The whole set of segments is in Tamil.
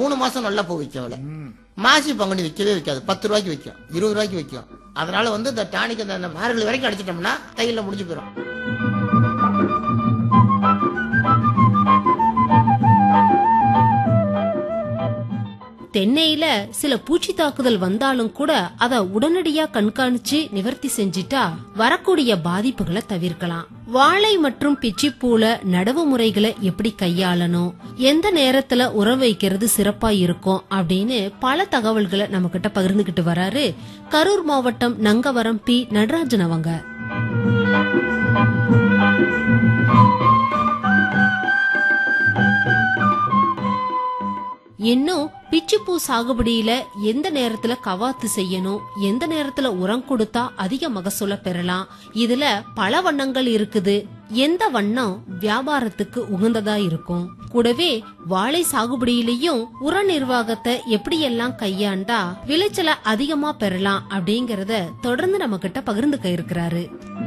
மூணு மாசம் நல்லா பூ விற்கும் விலை மாசி பங்குனி விற்கவே விற்காது பத்து ரூபாய்க்கு விற்கும் இருபது ரூபாய்க்கு விற்கும் அதனால வந்து இந்த டானிக் அந்த மார்கழி வரைக்கும் அடிச்சிட்டோம்னா தையில முடிஞ்சு போயிடும் தென்னையில சில பூச்சி தாக்குதல் வந்தாலும் கூட அத உடனடியா கண்காணிச்சு நிவர்த்தி செஞ்சிட்டா வரக்கூடிய பாதிப்புகளை தவிர்க்கலாம் வாழை மற்றும் பிச்சிப்பூல நடவு முறைகளை எப்படி கையாளணும் எந்த நேரத்துல உரம் வைக்கிறது சிறப்பா இருக்கும் அப்படின்னு பல தகவல்களை நம்ம கிட்ட பகிர்ந்துகிட்டு வராரு கரூர் மாவட்டம் நங்கவரம் பி நடராஜன் அவங்க இன்னும் பிச்சிப்பூ சாகுபடியில எந்த நேரத்துல கவாத்து செய்யணும் எந்த நேரத்துல உரம் கொடுத்தா அதிக மகசூல பெறலாம் இதுல பல வண்ணங்கள் இருக்குது எந்த வண்ணம் வியாபாரத்துக்கு உகந்ததா இருக்கும் கூடவே வாழை சாகுபடியிலையும் உர நிர்வாகத்தை எப்படியெல்லாம் கையாண்டா விளைச்சலை அதிகமா பெறலாம் அப்படிங்கறத தொடர்ந்து நம்ம கிட்ட பகிர்ந்துக்க இருக்கிறாரு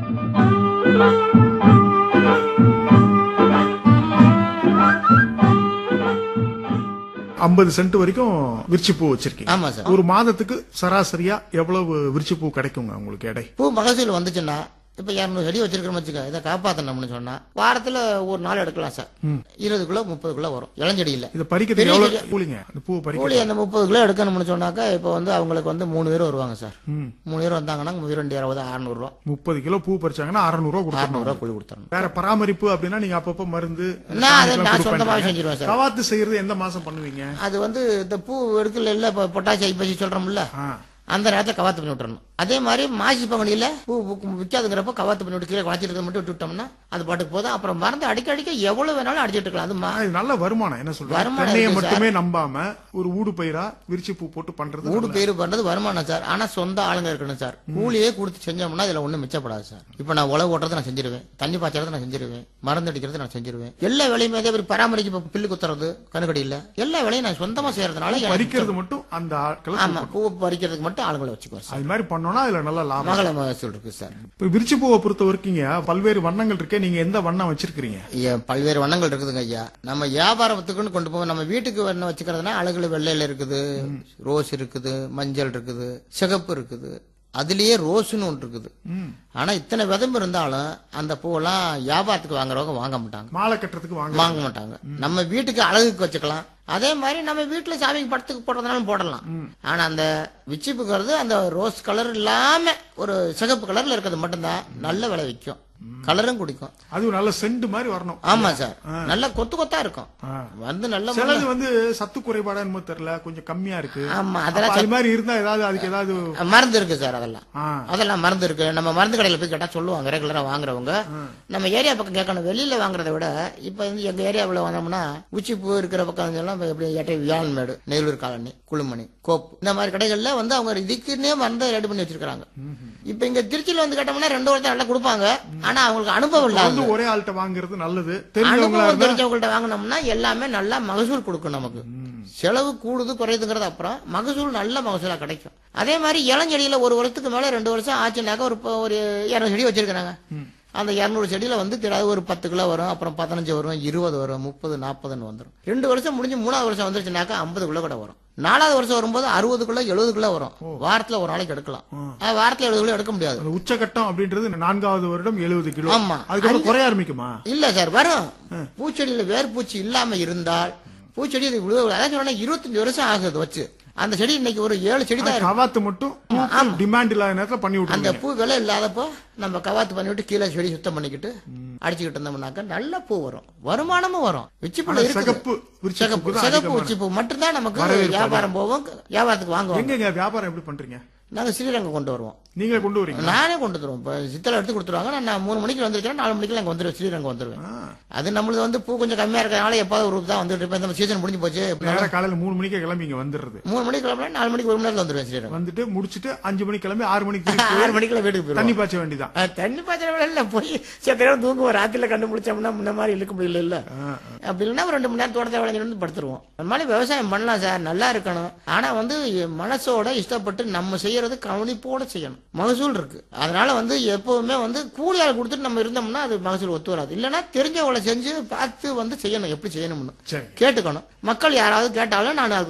ஐம்பது சென்ட் வரைக்கும் விரிச்சி பூ வச்சிருக்கீங்க ஆமா சார் ஒரு மாதத்துக்கு சராசரியா எவ்வளவு விரிச்சி பூ கிடைக்குங்க உங்களுக்கு எடை பூ மகசூல் வந்துச்சுன்னா இப்ப இரநூறு செடி வச்சிருக்கிறோம் வச்சுக்க இதை காப்பாத்தணும்னு சொன்னா வாரத்துல ஒரு நாள் எடுக்கலாம் சார் இருபது கிலோ முப்பது கிலோ வரும் இளஞ்செடி இல்ல இதை பறிக்கிறதுக்கு எவ்வளவு கூலிங்க அந்த பூ பறிக்க கூலி அந்த முப்பது கிலோ எடுக்கணும்னு சொன்னாக்கா இப்போ வந்து அவங்களுக்கு வந்து மூணு பேர் வருவாங்க சார் ம். மூணு பேர் வந்தாங்கன்னா ரெண்டு இருபது அறுநூறு ரூபா முப்பது கிலோ பூ பறிச்சாங்கன்னா அறுநூறு ரூபா கொடுக்கணும் அறுநூறு ரூபா கூலி கொடுத்துறணும் வேற பராமரிப்பு அப்படின்னா நீங்க அப்பப்ப மருந்து நான் அதை சாணிக்கெல்லாம் நான் கொடுப்பேன் சொந்தமாவே செஞ்சிருவேன் சார் கவாத்து செய்யறது எந்த மாசம் பண்ணுவீங்க அது வந்து இந்த பூ எடுக்கல இல்ல இப்போ பொட்டாசி ஐப்பசி சொல்றோம்ல ஆ. அந்த நேரத்துல கவாத்து பண்ணி விட்டுறணும் அதே மாதிரி மாசி பங்குனியில பூ பூ- விற்காதுங்கிறப்ப கவாத்து பண்ணி விட்டு கீழே குழச்சிட்டு மட்டும் விட்டு விட்டோம்னா அது பாட்டுக்கு போதும் அப்புறம் மருந்து அடிக்க அடிக்க எவ்வளவு வேணாலும் அடிச்சிட்டு இருக்கலாம் அது மா- ஆனா, இது நல்ல வருமானம் என்ன சொல்றேன் வருமானம் தென்னையை இருக்கு மட்டுமே நம்பாம ஒரு ஊடு பயிரா விரிச்சி பூ போட்டு பண்றது ஊடு பேரு பண்றது வருமானம் சார் ஆனா சொந்த ஆளுங்க இருக்கணும் சார் கூலியே கொடுத்து செஞ்சோம்னா இதுல ஒண்ணும் மிச்சப்படாது சார் இப்ப நான் உழவு ஓட்டுறதை நான் செஞ்சிருவேன் தண்ணி பாய்ச்சறதை நான் செஞ்சிருவேன் மருந்து அடிக்கிறது நான் செஞ்சிருவேன் எல்லா வேலையுமே அதே மாதிரி பராமரிக்க இப்ப பில்லு குத்துறது கணுக்கடியில எல்லா வேலையும் நான் சொந்தமா செய்யறதுனால எனக்கு பறிக்கிறது மட்டும் அந்த ஆட்களை ஆமா பூ பறிக்கிறதுக்கு மட்டும் ஆளுங்களை வச்சுக்குவேன் சார் அது மாதிரி பண்ணோம்னா அதுல நல்ல லாபம் மகள மகசூல் இருக்கு சார் இப்ப விரிச்சி பூவை பொறுத்த வரைக்குங்க பல்வேறு வண்ணங்கள் இருக்கே நீங்க எந்த வண்ணம் வச்சிருக்கீங்க ஐயா, பல்வேறு வண்ணங்கள் இருக்குதுங்க ஐயா நம்ம வியாபாரத்துக்குன்னு கொண்டு போவோம் நம்ம வீட்டுக்கு வண்ணம் வச்சுக்கிறதுனா அழகுல வெள்ளையில இருக்குது ரோஸ் இருக்குது மஞ்சள் இருக்குது சிகப்பு இருக்குது அதுலயே ரோஸ்னு ஒன்று இருக்குது ஆனா இத்தனை விதம்பு இருந்தாலும் அந்த பூவெல்லாம் வியாபாரத்துக்கு வாங்குறவங்க வாங்க மாட்டாங்க மாலை கட்டுறதுக்கு வாங்க வாங்க மாட்டாங்க நம்ம வீட்டுக்கு அழகுக்கு வச்சுக்கலாம் அதே மாதிரி நம்ம வீட்டுல சாமிக்கு படத்துக்கு போடுறதுனாலும் போடலாம் ஆனா அந்த விச்சிப்புங்கிறது அந்த ரோஸ் கலர் இல்லாம ஒரு சிகப்பு கலர்ல இருக்கிறது மட்டும்தான் நல்ல விலை விற்கும் கலரும் குடிக்கும் அதுவும் நல்ல செண்டு மாதிரி வரணும் ஆமா சார் நல்ல கொத்து கொத்தா இருக்கும் ஆ. வந்து நல்ல சிலது வந்து சத்து குறைபாடா என்னமோ தெரியல கொஞ்சம் கம்மியா இருக்கு ஆமா அப்ப அதெல்லாம் அது மாதிரி இருந்தா ஏதாவது அதுக்கு ஏதாவது மருந்து இருக்கு சார் அதெல்லாம் ஆ. அதெல்லாம் மருந்து இருக்கு நம்ம மருந்து கடையில போய் கேட்டா சொல்லுவாங்க ரெகுலரா வாங்குறவங்க நம்ம ஏரியா பக்கம் கேட்கணும் வெளியில வாங்குறதை விட இப்ப வந்து எங்க ஏரியாவுல வந்தோம்னா உச்சிப்பூ இருக்கிற பக்கம் எல்லாம் இப்ப எப்படி ஏட்டை வியாழன்மேடு நெல்லூர் காலனி குளுமணி கோப்பு இந்த மாதிரி கடைகள்ல வந்து அவங்க இதுக்குன்னே மருந்து ரெடி பண்ணி வச்சிருக்காங்க இப்ப இங்க திருச்சியில வந்து கேட்டோம்னா ரெண்டு வருஷம் நல்லா கொடுப்பாங்க ஆனா அவங்களுக்கு அனுபவம் வந்து இல்லாத ஒரே ஆள்கிட்ட வாங்குறது நல்லது தெரிஞ்சவங்களா அனுபவம் இருந்தா தெரிஞ்சவங்கள்ட்ட வாங்கினோம்னா எல்லாமே நல்லா மகசூல் கொடுக்கும் நமக்கு செலவு கூடுது குறையுதுங்கிறது அப்புறம் மகசூல் நல்ல மகசூலா கிடைக்கும் அதே மாதிரி இளஞ்செடியில ஒரு வருஷத்துக்கு மேல ரெண்டு வருஷம் ஆச்சுனாக்கா ஒரு ப- ஒரு இரநூறு செடி வச்சிருக்கிறாங்க அந்த இரநூறு செடியில வந்து திடீர் ஒரு பத்து கிலோ வரும் அப்புறம் பதினஞ்சு வரும் இருபது வரும் முப்பது நாற்பதுன்னு வந்துடும் ரெண்டு வருஷம் முடிஞ்சு மூணாவது வருஷம் வந்துருச்சுனாக்கா ஐம்பது கிலோ கூட வரும் நாலாவது வருஷம் வரும்போது அறுபது கிலோ எழுபது கிலோ வரும் வாரத்துல ஒரு நாளைக்கு எடுக்கலாம் ஆனா, வாரத்துல எழுபது கிலோ எடுக்க முடியாது அந்த உச்சகட்டம் அப்படின்றது நான்காவது வருடம் எழுபது கிலோ ஆமா. அதுக்கப்புறம் குறைய ஆரம்பிக்குமா இல்ல சார் வரும் பூச்செடியில வேர் பூச்சி இல்லாம இருந்தால் பூச்செடி இது இவ்வளவு அதான் சொன்னா இருபத்தஞ்சு வருஷம் ஆகுது வச்சு அந்த செடி இன்னைக்கு ஒரு ஏழு செடி தான் இருக்கு. கவாத்து மட்டும் டிமாண்ட் இல்லாத நேரத்துல பண்ணி அந்த விட்டுருங்க பூ விலை இல்லாதப்போ நம்ம கவாத்து பண்ணிவிட்டு கீழே செடி சுத்தம் பண்ணிக்கிட்டு அடிச்சுக்கிட்டு இருந்தோம்னாக்கா நல்ல பூ வரும் வருமானமும் வரும் உச்சிப்பூல ஆனா இருக்குது சிகப்பு விரிச்சி சிகப்பு பூ தான் சிகப்பு அதிகமான. உச்சிப்பூ மட்டும்தான் நமக்கு வரவேற்பு வியாபாரம் போவோம் வியாபாரத்துக்கு வாங்குவோம் எங்கங்க வியாபாரம் எப்படி பண்றீங்க நாங்க ஸ்ரீரங்கம் கொண்டு வருவோம் நீங்களே கொண்டு வரீங்க நானே கொண்டு வந்துருவோம் இப்போ சித்தலை எடுத்து கொடுத்துருவாங்க நான் மூணு மணிக்கு வந்துருக்கேன் நாலு மணிக்கு அங்கே வந்துருவேன் ஸ்ரீரங்கம் வந்துருவேன் அது நம்மளது வந்து பூ கொஞ்சம் கம்மியா இருக்கிறதுனால எப்பாவது ஒரு தான் வந்துட்டு இருப்பேன் இந்த சீசன் முடிஞ்சு போச்சு நேரா காலையில மூணு மணிக்கே கிளம்பி இங்க வந்துடுறது மூணு மணிக்கு கிளம்பினா நாலு மணிக்கு ஒரு மணி நேரத்தில் வந்துருவேன் ஸ்ரீரங்கம் வந்துட்டு முடிச்சிட்டு அஞ்சு மணிக்கு கிளம்பி ஆறு மணிக்கு திருப்பி போய் ஆறு மணிக்குள்ள வீட்டுக்கு போயிருவோம் தண்ணி பாய்ச்ச வேண்டியதான் அஹ் தண்ணி பாய்ச்சல வேலை போய் சில நேரம் தூங்குவோம் ராத்திரில கண்டுபிடிச்சோம்னா முன்ன மாதிரி இழுக்க முடியல இல்ல அப்படி இல்லைன்னா ஒரு ரெண்டு மணி நேரம் தோட்டத்தை விளைஞ்சிட்டு வந்து படுத்துருவோம் அந்த மாதிரி விவசாயம் பண்ணலாம் சார் நல்லா இருக்கணும் ஆனா வந்து மனசோட இஷ்டப்பட்டு நம்ம செய்யறது கவனிப்போட செய்யணும் மகசூல் இருக்கு அதனால வந்து எப்பவுமே வந்து கூலி ஆள் கொடுத்துட்டு நம்ம இருந்தோம்னா அது மகசூல் ஒத்து வராது இல்லைன்னா தெரிஞ்சவங்களை செஞ்சு பார்த்து வந்து செய்யணும் எப்படி செய்யணும்னு சரி கேட்டுக்கணும் மக்கள் யாராவது கேட்டாலும் நான் அது